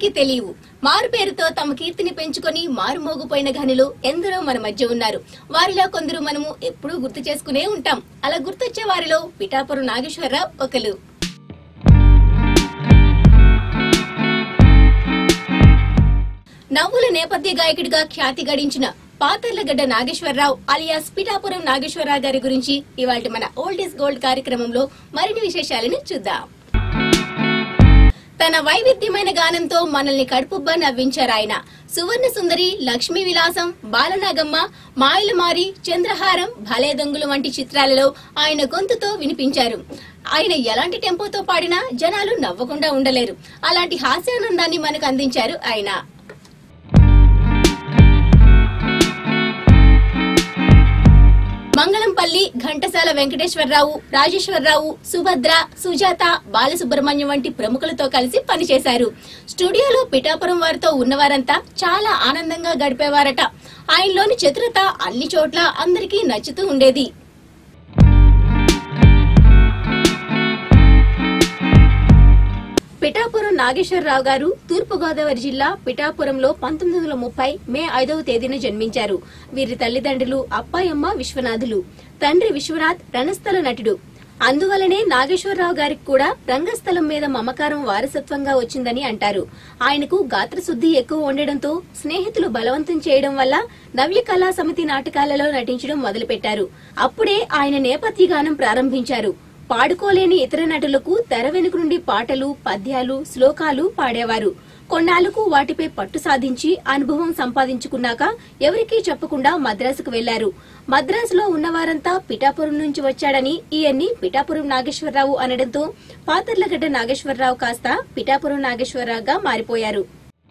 ఎవరికీ తెలియవు మారు పేరుతో తమ కీర్తిని పెంచుకొని మారుమోగిపోయిన ఘనులు ఎందరో మన మధ్య ఉన్నారు వారిలో కొందరు మనము ఎప్పుడూ గుర్తు చేసుకునే ఉంటాం అలా గుర్తొచ్చే వారిలో పిఠాపురం నాగేశ్వరరావు ఒకరు నవ్వుల నేపథ్య గాయకుడిగా ఖ్యాతి గడించిన పాతర్లగడ్డ నాగేశ్వరరావు అలియాస్ పిఠాపురం నాగేశ్వరరావు గారి గురించి ఇవాళ మన ఓల్డ్ ఇస్ గోల్డ్ కార్యక్రమంలో మరిన్ని విశేషాలను చూద్దాం తన వైవిధ్యమైన గానంతో మనల్ని కడుపుబ్బా నవ్వించారు ఆయన సువర్ణ సుందరి లక్ష్మీ విలాసం బాలనాగమ్మ మాయలమారి చంద్రహారం భలే దొంగులు వంటి చిత్రాలలో ఆయన గొంతుతో వినిపించారు ఆయన ఎలాంటి టెంపోతో పాడినా జనాలు నవ్వకుండా ఉండలేరు అలాంటి హాస్యానందాన్ని మనకు అందించారు ఆయన మంగళంపల్లి ఘంటసాల వెంకటేశ్వరరావు రాజేశ్వరరావు సుభద్ర సుజాత బాలసుబ్రహ్మణ్యం వంటి ప్రముఖులతో కలిసి పనిచేశారు స్టూడియోలో పిఠాపురం వారితో ఉన్నవారంతా చాలా ఆనందంగా గడిపేవారట ఆయనలోని చతురత అన్ని చోట్ల అందరికీ నచ్చుతూ ఉండేది పిఠాపురం నాగేశ్వరరావు గారు తూర్పుగోదావరి జిల్లా పిఠాపురంలో పంతొమ్మిది వందల ముప్పై మే ఐదవ తేదీన జన్మించారు వీరి తల్లిదండ్రులు అప్పాయమ్మ విశ్వనాథులు తండ్రి విశ్వనాథ్ రణస్థల నటుడు అందువలనే నాగేశ్వరరావు గారికి కూడా రంగస్థలం మీద మమకారం వారసత్వంగా వచ్చిందని అంటారు ఆయనకు గాత్రశుద్ధి ఎక్కువ ఉండడంతో స్నేహితులు బలవంతం చేయడం వల్ల నవ్య కళా సమితి నాటకాలలో నటించడం మొదలుపెట్టారు అప్పుడే ఆయన నేపథ్య గానం ప్రారంభించారు పాడుకోలేని ఇతర నటులకు తెర వెనుక నుండి పాటలు పద్యాలు శ్లోకాలు పాడేవారు కొన్నాళ్లకు వాటిపై పట్టు సాధించి అనుభవం సంపాదించుకున్నాక ఎవరికీ చెప్పకుండా మద్రాసుకు వెళ్లారు మద్రాసులో ఉన్నవారంతా పిఠాపురం నుంచి వచ్చాడని ఈయన్ని పిఠాపురం నాగేశ్వరరావు అనడంతో పాతర్లగడ్డ నాగేశ్వరరావు కాస్త పిఠాపురం నాగేశ్వరరావుగా మారిపోయారు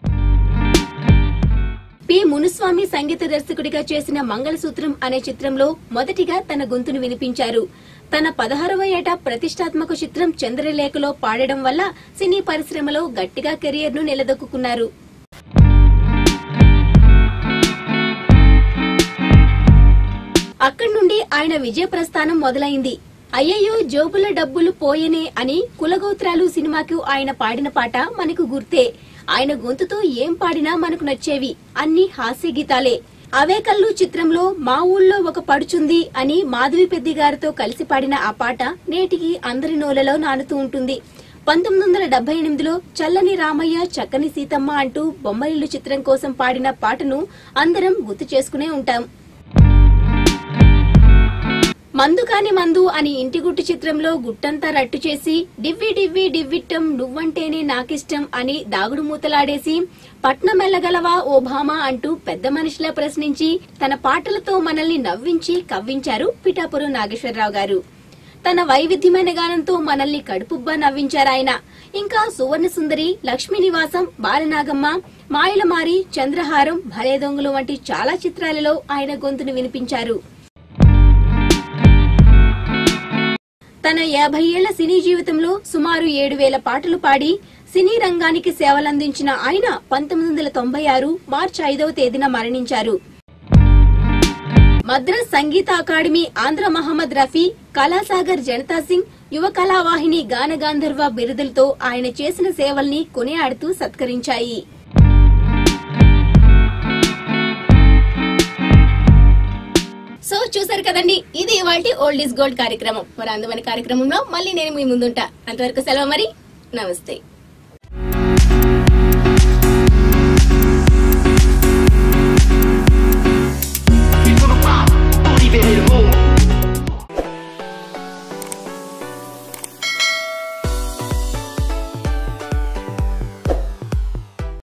పి మునుస్వామి సంగీత దర్శకుడిగా చేసిన మంగళసూత్రం అనే చిత్రంలో మొదటిగా తన గొంతును వినిపించారు తన పదహారవ ఏట ప్రతిష్టాత్మక చిత్రం చంద్రలేఖలో పాడడం వల్ల సినీ పరిశ్రమలో గట్టిగా కెరియర్ ను నిలదొక్కున్నారు అక్కడి నుండి ఆయన విజయ ప్రస్థానం మొదలైంది అయ్యయ్యో జోబుల డబ్బులు పోయనే అని కులగోత్రాలు సినిమాకు ఆయన పాడిన పాట మనకు గుర్తే ఆయన గొంతుతో ఏం పాడినా మనకు నచ్చేవి అన్ని హాస్య గీతాలే అవే కళ్ళు చిత్రంలో మా ఊళ్ళో ఒక పడుచుంది అని మాధవి పెద్ది గారితో కలిసి పాడిన ఆ పాట నేటికి అందరి నోలలో నానుతూ ఉంటుంది పంతొమ్మిది వందల డెబ్బై ఎనిమిదిలో చల్లని రామయ్య చక్కని సీతమ్మ అంటూ బొమ్మరిల్లు చిత్రం కోసం పాడిన పాటను అందరం గుర్తు చేసుకునే ఉంటాం మందు కాని మందు అని ఇంటి గుట్టు చిత్రంలో గుట్టంతా రట్టు చేసి డివ్వి డివ్వి డివ్విట్టం నువ్వంటేనే నాకిష్టం అని దాగుడు మూతలాడేసి పట్నం వెళ్ళగలవా ఓ భామా అంటూ పెద్ద మనిషిలా ప్రశ్నించి తన పాటలతో మనల్ని నవ్వించి కవ్వించారు పిఠాపురం నాగేశ్వరరావు గారు తన వైవిధ్యమైన గానంతో మనల్ని కడుపుబ్బా నవ్వించారాయన ఇంకా సువర్ణ సుందరి లక్ష్మీ నివాసం బాలనాగమ్మ మాయలమారి చంద్రహారం భలే దొంగలు వంటి చాలా చిత్రాలలో ఆయన గొంతును వినిపించారు తన యాభై ఏళ్ల సినీ జీవితంలో సుమారు ఏడు వేల పాటలు పాడి సినీ రంగానికి సేవలందించిన ఆయన పంతొమ్మిది వందల తొంభై ఆరు మార్చి ఐదవ తేదీన మరణించారు మద్రాస్ సంగీత అకాడమీ ఆంధ్ర మహమ్మద్ రఫీ కళాసాగర్ జనతా సింగ్ యువ కళావాహిని గాన గాంధర్వ బిరుదులతో ఆయన చేసిన సేవల్ని కొనియాడుతూ సత్కరించాయి సో చూసారు కదండి ఇది ఇవాళ ఓల్డ్ ఇస్ గోల్డ్ కార్యక్రమం మరి అందమైన కార్యక్రమంలో మళ్ళీ నేను మీ ముందుంటా అంతవరకు సెలవు మరి నమస్తే